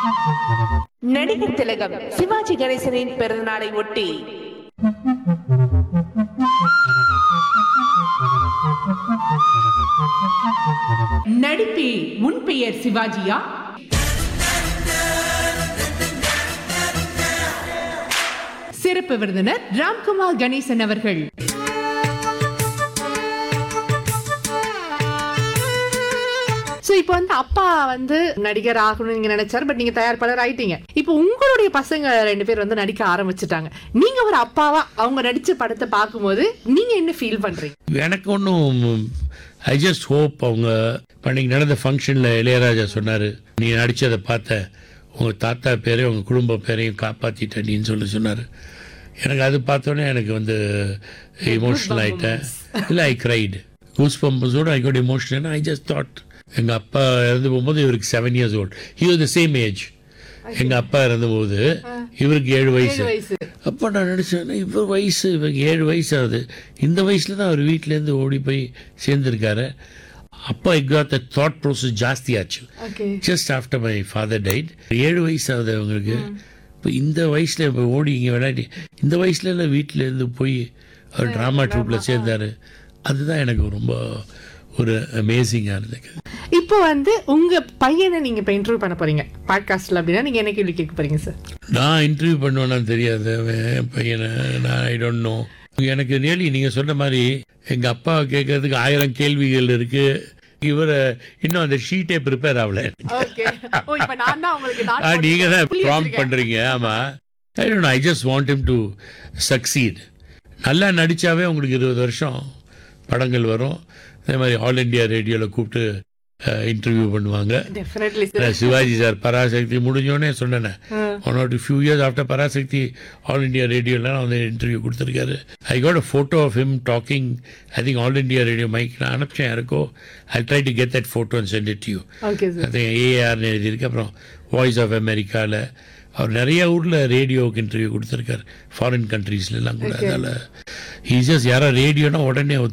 நடிகர் திலகம் சிவாஜி கணேசனின் பிறந்தநாளை ஒட்டி நடிப்பே உன் பெயர் சிவாஜியா சிறப்பு விருந்தினர் ராம்குமார் கணேசன் அவர்கள் சோ இப்போ வந்து அப்பா வந்து நடிகர் ஆகணும்னு நீங்க நினைச்சாரு பட் நீங்க தயாரிப்பாளர் ஆயிட்டீங்க இப்போ உங்களுடைய பசங்க ரெண்டு பேர் வந்து நடிக்க ஆரம்பிச்சுட்டாங்க நீங்க ஒரு அப்பாவா அவங்க நடிச்ச படத்தை பார்க்கும்போது நீங்க என்ன ஃபீல் பண்றீங்க எனக்கு ஒன்றும் ஐ ஜஸ்ட் ஹோப் அவங்க அன்னைக்கு நடந்த ஃபங்க்ஷனில் இளையராஜா சொன்னார் நீ நடித்ததை பார்த்த உங்கள் தாத்தா பேரையும் உங்கள் குடும்ப பேரையும் காப்பாற்றிட்ட நீன்னு சொல்லி சொன்னார் எனக்கு அது பார்த்தோன்னே எனக்கு வந்து இமோஷனல் ஆகிட்டேன் இல்லை ஐ கிரைடு கூஸ் பம்பஸோட I got emotional I just thought எங்கள் அப்பா இறந்து போகும்போது இவருக்கு seven years old he was the same age எங்கள் அப்பா இறந்தபோது இவருக்கு ஏழு வயசு வயசு அப்போ நான் நினச்சேன் இவர் வயசு இவங்க ஏழு வயசு ஆகுது இந்த வயசில் தான் அவர் வீட்டிலேருந்து ஓடி போய் சேர்ந்துருக்காரு அப்போ எக்காத்த தாட் ப்ரோசஸ் ஜாஸ்தியாச்சு okay just after my father died ஏழு வயசு ஆகுது அவங்களுக்கு இப்போ இந்த வயசில் இப்போ ஓடி இங்கே விளையாடி இந்த வயசுல எல்லாம் வீட்டிலேருந்து போய் அவர் ட்ராமா ட்ரூப்பில் சேர்ந்தாரு அதுதான் எனக்கு ரொம்ப ஒரு அமேசிங்காக இருந்தது இப்போ வந்து உங்க பையனை நீங்க இப்ப இன்டர்வியூ பண்ண போறீங்க பாட்காஸ்ட்ல அப்படின்னா நீங்க என்ன கேள்வி கேட்க போறீங்க சார் நான் இன்டர்வியூ பண்ணுவேன்னு தெரியாது அவன் என் பையனை நான் ஐ டோன்ட் நோ எனக்கு ரியலி நீங்கள் சொன்ன மாதிரி எங்கள் அப்பா கேட்கறதுக்கு ஆயிரம் கேள்விகள் இருக்கு இவரை இன்னும் அந்த ஷீட்டே ப்ரிப்பேர் ஆகல ஓகே ஓ இப்போ நான் தான் உங்களுக்கு நான் ஆ, நீங்க தான் புள்ளி ப்ராம் வச்சிருக்கேன். பண்றீங்க ஆமா I don't I just want him to succeed நல்லா நடிச்சாவே உங்களுக்கு இருபது வருஷம் படங்கள் வரும் அதே மாதிரி ஆல் இந்தியா ரேடியோவில் கூப்பிட்டு இன்டர்வியூ பண்ணுவாங்க டெஃபினெட்லி நான் சார் சிவாஜி சார் பராசக்தி முடிஞ்சோடனே சொன்னேன் one or few years after Parasakthi all India ரேடியோலாம் வந்து இன்டர்வியூ கொடுத்துருக்காரு I got a photo of him talking I think all India radio mike நான் அனுப்பிச்சேன் யாருக்கோ I try to get that photo and sent it you okay sir அது ஏஆர்னு எழுதியிருக்கு அப்புறம் வாய்ஸ் ஆஃப் அமெரிக்காவில் அவர் நிறைய ஊரில் ரேடியோவுக்கு இன்டர்வியூ கொடுத்துருக்காரு ஃபாரின் கண்ட்ரீஸ்லாம் கூட அதனால் ஈஸியஸ் யாரோ ரேடியோனா உடனே